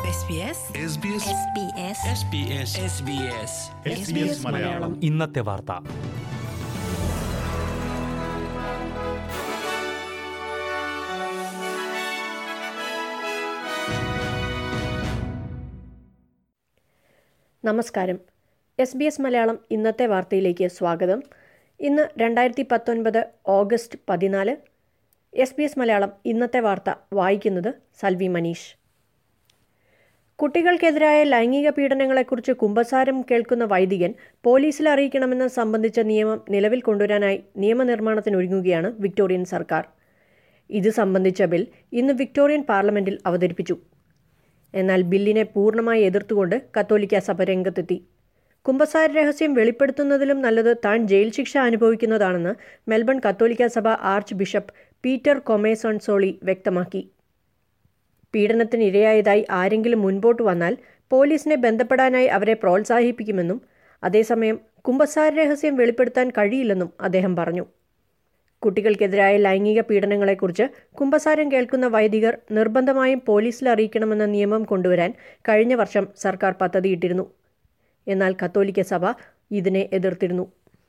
SBS SBS SBS Malayalam ഇന്നത്തെ വാർത്ത നമസ്കാരം എസ് ബി എസ് മലയാളം ഇന്നത്തെ വാർത്തയിലേക്ക് സ്വാഗതം ഇന്ന് രണ്ടായിരത്തി പത്തൊൻപത് ഓഗസ്റ്റ് പതിനാല് എസ് ബി എസ് മലയാളം ഇന്നത്തെ വാർത്ത വായിക്കുന്നത് സൽവി മനീഷ് കുട്ടികൾക്കെതിരായ ലൈംഗിക പീഡനങ്ങളെക്കുറിച്ച് കുമ്പസാരം കേൾക്കുന്ന വൈദികൻ പോലീസിൽ അറിയിക്കണമെന്ന് സംബന്ധിച്ച നിയമം നിലവിൽ കൊണ്ടുവരാനായി നിയമനിർമ്മാണത്തിനൊരുങ്ങുകയാണ് വിക്ടോറിയൻ സർക്കാർ ഇത് സംബന്ധിച്ച ബിൽ ഇന്ന് വിക്ടോറിയൻ പാർലമെന്റിൽ അവതരിപ്പിച്ചു എന്നാൽ ബില്ലിനെ പൂർണ്ണമായി എതിർത്തുകൊണ്ട് കത്തോലിക്ക സഭ രംഗത്തെത്തി കുമ്പസാര രഹസ്യം വെളിപ്പെടുത്തുന്നതിലും നല്ലത് താൻ ജയിൽ ശിക്ഷ അനുഭവിക്കുന്നതാണെന്ന് മെൽബൺ കത്തോലിക്ക സഭ ആർച്ച് ബിഷപ്പ് പീറ്റർ കൊമേസോൺസോളി വ്യക്തമാക്കി പീഡനത്തിന് ഇരയായതായി ആരെങ്കിലും മുൻപോട്ട് വന്നാൽ പോലീസിനെ ബന്ധപ്പെടാനായി അവരെ പ്രോത്സാഹിപ്പിക്കുമെന്നും അതേസമയം കുമ്പസാര രഹസ്യം വെളിപ്പെടുത്താൻ കഴിയില്ലെന്നും അദ്ദേഹം പറഞ്ഞു കുട്ടികൾക്കെതിരായ ലൈംഗിക പീഡനങ്ങളെക്കുറിച്ച് കുമ്പസാരം കേൾക്കുന്ന വൈദികർ നിർബന്ധമായും പോലീസിൽ അറിയിക്കണമെന്ന നിയമം കൊണ്ടുവരാൻ കഴിഞ്ഞ വർഷം സർക്കാർ പദ്ധതിയിട്ടിരുന്നു എന്നാൽ കത്തോലിക്ക സഭ ഇതിനെ എതിർത്തിരുന്നു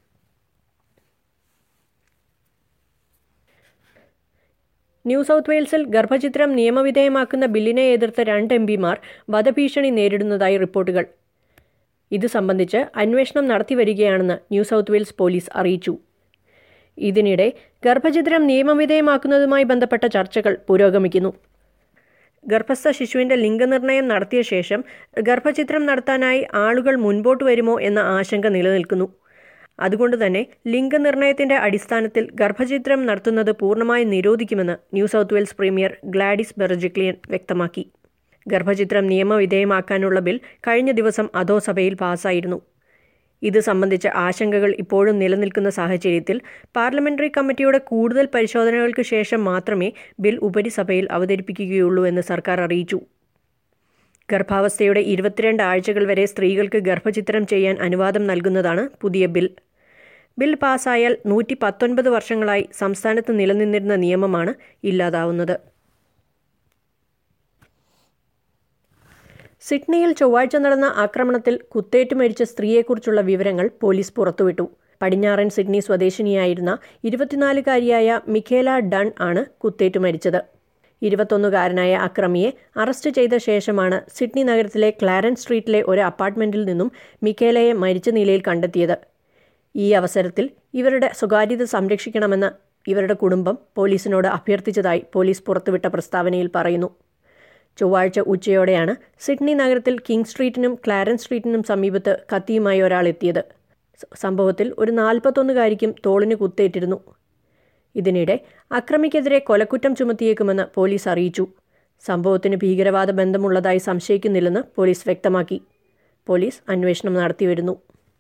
ന്യൂ സൗത്ത് വെയിൽസിൽ ഗർഭചിത്രം നിയമവിധേയമാക്കുന്ന ബില്ലിനെ എതിർത്ത രണ്ട് എം പിമാർ വധഭീഷണി നേരിടുന്നതായി റിപ്പോർട്ടുകൾ ഇത് സംബന്ധിച്ച് അന്വേഷണം നടത്തിവരികയാണെന്ന് ന്യൂ സൗത്ത് വെയിൽസ് പോലീസ് അറിയിച്ചു ഇതിനിടെ ഗർഭചിത്രം നിയമവിധേയമാക്കുന്നതുമായി ബന്ധപ്പെട്ട ചർച്ചകൾ പുരോഗമിക്കുന്നു ഗർഭസ്ഥ ശിശുവിന്റെ ലിംഗനിർണയം നടത്തിയ ശേഷം ഗർഭചിത്രം നടത്താനായി ആളുകൾ മുൻപോട്ട് വരുമോ എന്ന ആശങ്ക നിലനിൽക്കുന്നു അതുകൊണ്ട് തന്നെ ലിംഗനിർണയത്തിന്റെ അടിസ്ഥാനത്തിൽ ഗർഭചിത്രം നടത്തുന്നത് പൂർണ്ണമായി നിരോധിക്കുമെന്ന് New South Wales premier Gladys Berejiklian വ്യക്തമാക്കി ഗർഭചിത്രം നിയമവിധേയമാക്കാനുള്ള ബിൽ കഴിഞ്ഞ ദിവസം അധോസഭയിൽ പാസായിരുന്നു ഇത് സംബന്ധിച്ച ആശങ്കകൾ ഇപ്പോഴും നിലനിൽക്കുന്ന സാഹചര്യത്തിൽ പാർലമെന്ററി കമ്മിറ്റിയുടെ കൂടുതൽ പരിശോധനകൾക്ക് ശേഷം മാത്രമേ ബിൽ ഉപരിസഭയിൽ അവതരിപ്പിക്കുകയുള്ളൂ എന്ന് സർക്കാർ അറിയിച്ചു ഗർഭാവസ്ഥയുടെ ഇരുപത്തിരണ്ട് ആഴ്ചകൾ വരെ സ്ത്രീകൾക്ക് ഗർഭചിത്രം ചെയ്യാൻ അനുവാദം നൽകുന്നതാണ് പുതിയ ബിൽ ബിൽ പാസ്സായാൽ നൂറ്റി പത്തൊൻപത് വർഷങ്ങളായി സംസ്ഥാനത്ത് നിലനിന്നിരുന്ന നിയമമാണ് ഇല്ലാതാവുന്നത് സിഡ്നിയിൽ ചൊവ്വാഴ്ച നടന്ന ആക്രമണത്തിൽ കുത്തേറ്റ് മരിച്ച സ്ത്രീയെക്കുറിച്ചുള്ള വിവരങ്ങൾ പോലീസ് പുറത്തുവിട്ടു പടിഞ്ഞാറൻ സിഡ്നി സ്വദേശിനിയായിരുന്ന ഇരുപത്തിനാലുകാരിയായ മിഖേല ഡൺ ആണ് കുത്തേറ്റ് മരിച്ചത് ഇരുപത്തൊന്നുകാരനായ അക്രമിയെ അറസ്റ്റ് ചെയ്ത ശേഷമാണ് സിഡ്നി നഗരത്തിലെ ക്ലാരൻസ് സ്ട്രീറ്റിലെ ഒരു അപ്പാർട്ട്മെന്റിൽ നിന്നും മിഖേലയെ മരിച്ച നിലയിൽ കണ്ടെത്തിയത് ഈ അവസരത്തിൽ ഇവരുടെ സ്വകാര്യത സംരക്ഷിക്കണമെന്ന് ഇവരുടെ കുടുംബം പോലീസിനോട് അഭ്യർത്ഥിച്ചതായി പോലീസ് പുറത്തുവിട്ട പ്രസ്താവനയിൽ പറയുന്നു ചൊവ്വാഴ്ച ഉച്ചയോടെയാണ് സിഡ്നി നഗരത്തിൽ കിങ് സ്ട്രീറ്റിനും ക്ലാരൻസ് സ്ട്രീറ്റിനും സമീപത്ത് കത്തിയുമായി ഒരാൾ എത്തിയത് സംഭവത്തിൽ ഒരു നാൽപ്പത്തൊന്നുകാരിക്കും തോളിന് കുത്തേറ്റിരുന്നു ഇതിനിടെ അക്രമിക്കെതിരെ കൊലക്കുറ്റം ചുമത്തിയേക്കുമെന്ന് പോലീസ് അറിയിച്ചു സംഭവത്തിന് ഭീകരവാദ ബന്ധമുള്ളതായി സംശയിക്കുന്നില്ലെന്ന് പോലീസ് വ്യക്തമാക്കി പോലീസ് അന്വേഷണം നടത്തിവരുന്നു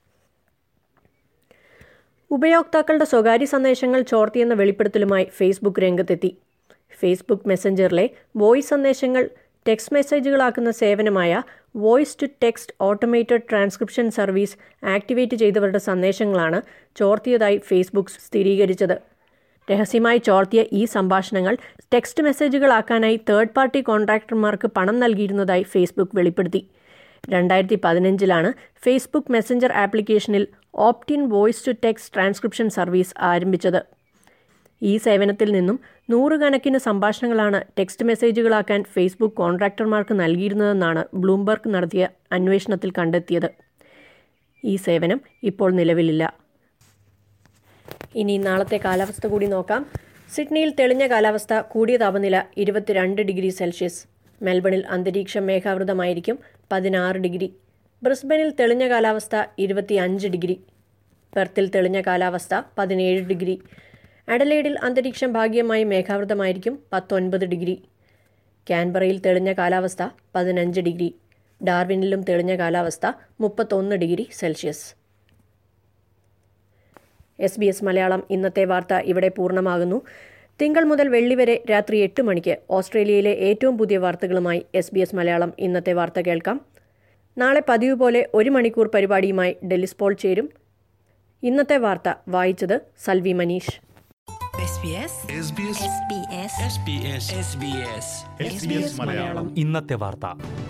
ഉപയോക്താക്കളുടെ സ്വകാര്യ സന്ദേശങ്ങൾ ചോർത്തിയെന്ന വെളിപ്പെടുത്തലുമായി ഫേസ്ബുക്ക് രംഗത്തെത്തി ഫേസ്ബുക്ക് മെസ്സഞ്ചറിലെ വോയിസ് സന്ദേശങ്ങൾ ടെക്സ്റ്റ് മെസ്സേജുകളാക്കുന്ന സേവനമായ voice to text automated transcription service activate ചെയ്തവരുടെ സന്ദേശങ്ങളാണ് ചോർത്തിയതായി ഫേസ്ബുക്ക് സ്ഥിരീകരിച്ചത് രഹസ്യമായി ചോർത്തിയ ഈ സംഭാഷണങ്ങൾ ടെക്സ്റ്റ് മെസ്സേജുകളാക്കാനായി തേർഡ് പാർട്ടി കോൺട്രാക്ടർമാർക്ക് പണം നൽകിയിരുന്നതായി ഫേസ്ബുക്ക് വെളിപ്പെടുത്തി രണ്ടായിരത്തി പതിനഞ്ചിലാണ് ഫേസ്ബുക്ക് മെസ്സഞ്ചർ ആപ്ലിക്കേഷനിൽ opt in voice to text transcription service ആരംഭിച്ചത് ഈ സേവനത്തിൽ നിന്നും നൂറുകണക്കിന് സംഭാഷണങ്ങളാണ് ടെക്സ്റ്റ് മെസ്സേജുകളാക്കാൻ ഫേസ്ബുക്ക് കോൺട്രാക്ടർമാർക്ക് നൽകിയിരുന്നതെന്നാണ് ബ്ലൂംബർഗ് നടത്തിയ അന്വേഷണത്തിൽ കണ്ടെത്തിയത് ഈ സേവനം ഇപ്പോൾ നിലവിലില്ല ഇനി നാളത്തെ കാലാവസ്ഥ കൂടി നോക്കാം സിഡ്നിയിൽ തെളിഞ്ഞ കാലാവസ്ഥ കൂടിയ താപനില ഇരുപത്തിരണ്ട് ഡിഗ്രി സെൽഷ്യസ് മെൽബണിൽ അന്തരീക്ഷം മേഘാവൃതമായിരിക്കും പതിനാറ് ഡിഗ്രി ബ്രിസ്ബനിൽ തെളിഞ്ഞ കാലാവസ്ഥ ഇരുപത്തിയഞ്ച് ഡിഗ്രി പെർത്തിൽ തെളിഞ്ഞ കാലാവസ്ഥ പതിനേഴ് ഡിഗ്രി അഡലേഡിൽ അന്തരീക്ഷം ഭാഗികമായി മേഘാവൃതമായിരിക്കും പത്തൊൻപത് ഡിഗ്രി ക്യാൻബറയിൽ തെളിഞ്ഞ കാലാവസ്ഥ പതിനഞ്ച് ഡിഗ്രി ഡാർവിനിലും തെളിഞ്ഞ കാലാവസ്ഥ മുപ്പത്തൊന്ന് degree Celsius S B S Malayalam ഇന്നത്തെ വാർത്ത ഇവിടെ പൂർണ്ണമാകുന്നു തിങ്കൾ മുതൽ വെള്ളി വരെ രാത്രി എട്ട് മണിക്ക് ഓസ്ട്രേലിയയിലെ ഏറ്റവും പുതിയ വാർത്തകളുമായി എസ് ബി എസ് മലയാളം ഇന്നത്തെ വാർത്ത കേൾക്കാം നാളെ പതിവ് പോലെ ഒരു മണിക്കൂർ പരിപാടിയുമായി ഡെലിസ്പോൾ ചേരും ഇന്നത്തെ വാർത്ത വായിച്ചത് Salvi Manish SBS SBS SBS SBS Malayalam ഇന്നത്തെ വാർത്ത